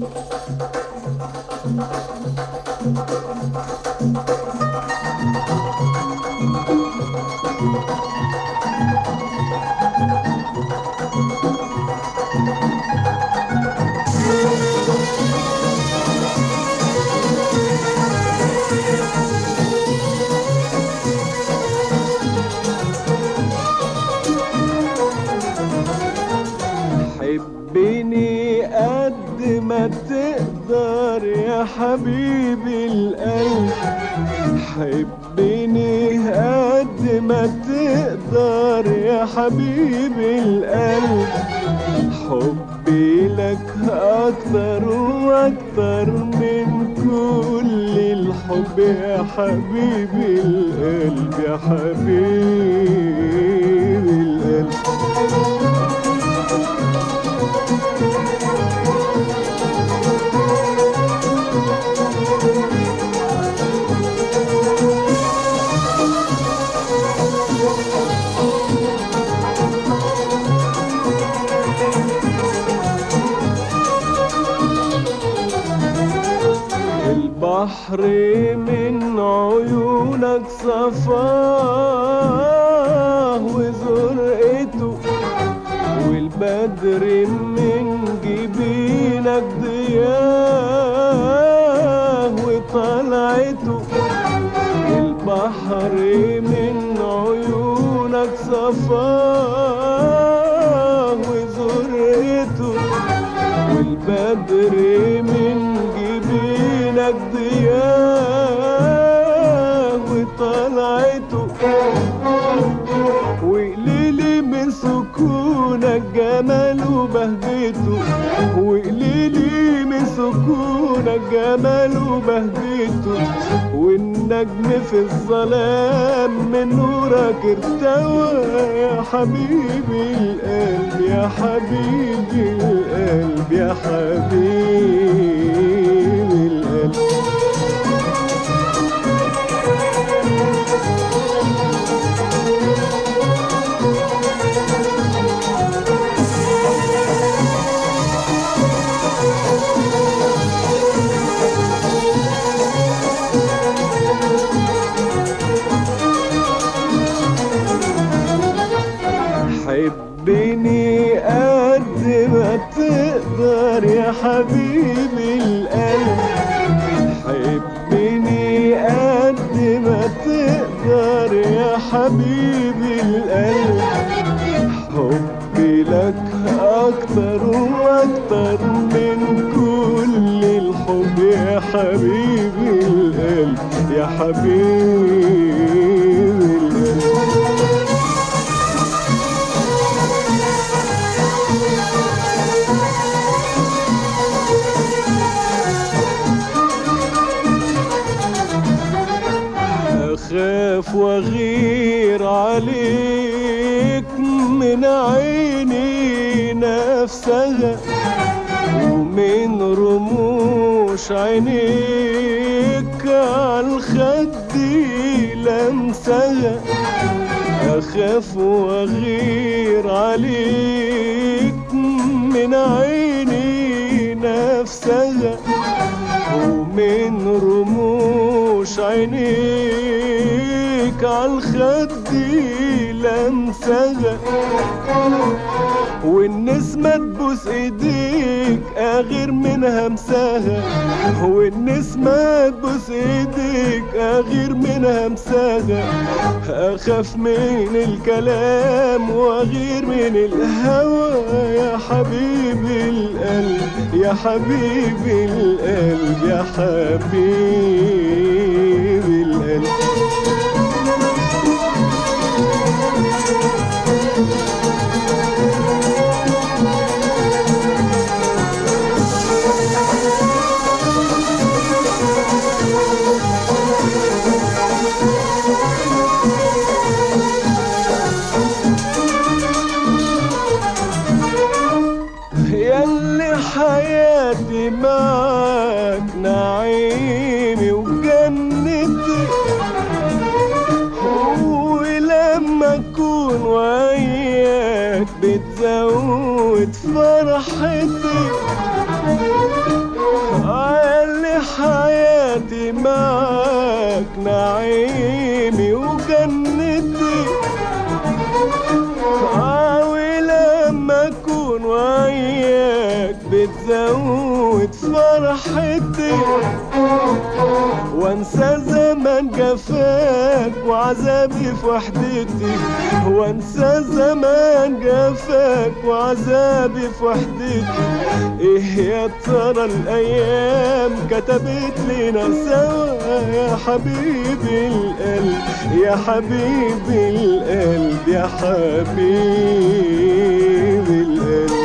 حبني قد ما تقدر يا حبيبي القلب حبني قد ما تقدر يا حبيبي القلب حبي لك أكتر وأكتر من كل الحب يا حبيبي القلب يا حبيبي القلب البحر من عيونك صفاه وزرقته والبدر من جبينك ضياه وطلعته البحر من عيونك صفاه وزرقته والبدر من جبينك ضياه وطلعته وقليلي من سكونك جمال وبهجته وقليلي من سكونك جمال وبهجته والنجم في الظلام من نورك ارتوى يا حبيبي القلب يا حبيبي القلب يا حبيبي القلب حبني قد ما تقدر يا حبيبي القلب حبني قد ما تقدر يا حبيبي القلب حبي لك أكتر وأكتر من كل الحب يا حبيبي القلب يا حبيبي القلب أخاف وأغير عليك من عيني نفسها ومن رموش عينيك عالخد لمسها أخاف وأغير عليك من عيني نفسها ومن رموش عينيك عالخد لمسها والنسمة تبوس ايديك اغير من همسها والنسمة تبوس ايديك اغير من همسها اخاف من الكلام واغير من الهوى يا حبيبي القلب يا حبيبي القلب يا حبيبي القلب ياللي حياتي معاك نعيمي وجنتي ولما اكون وياك بتزود فرحتي تزود فرحتي وانسى زمان جفاك وعذابي في وحدتي وانسى زمان جفاك وعذابي في وحدتي ايه يا ترى الايام كتبت لنا سوا يا حبيبي القلب يا حبيبي القلب يا حبيبي القلب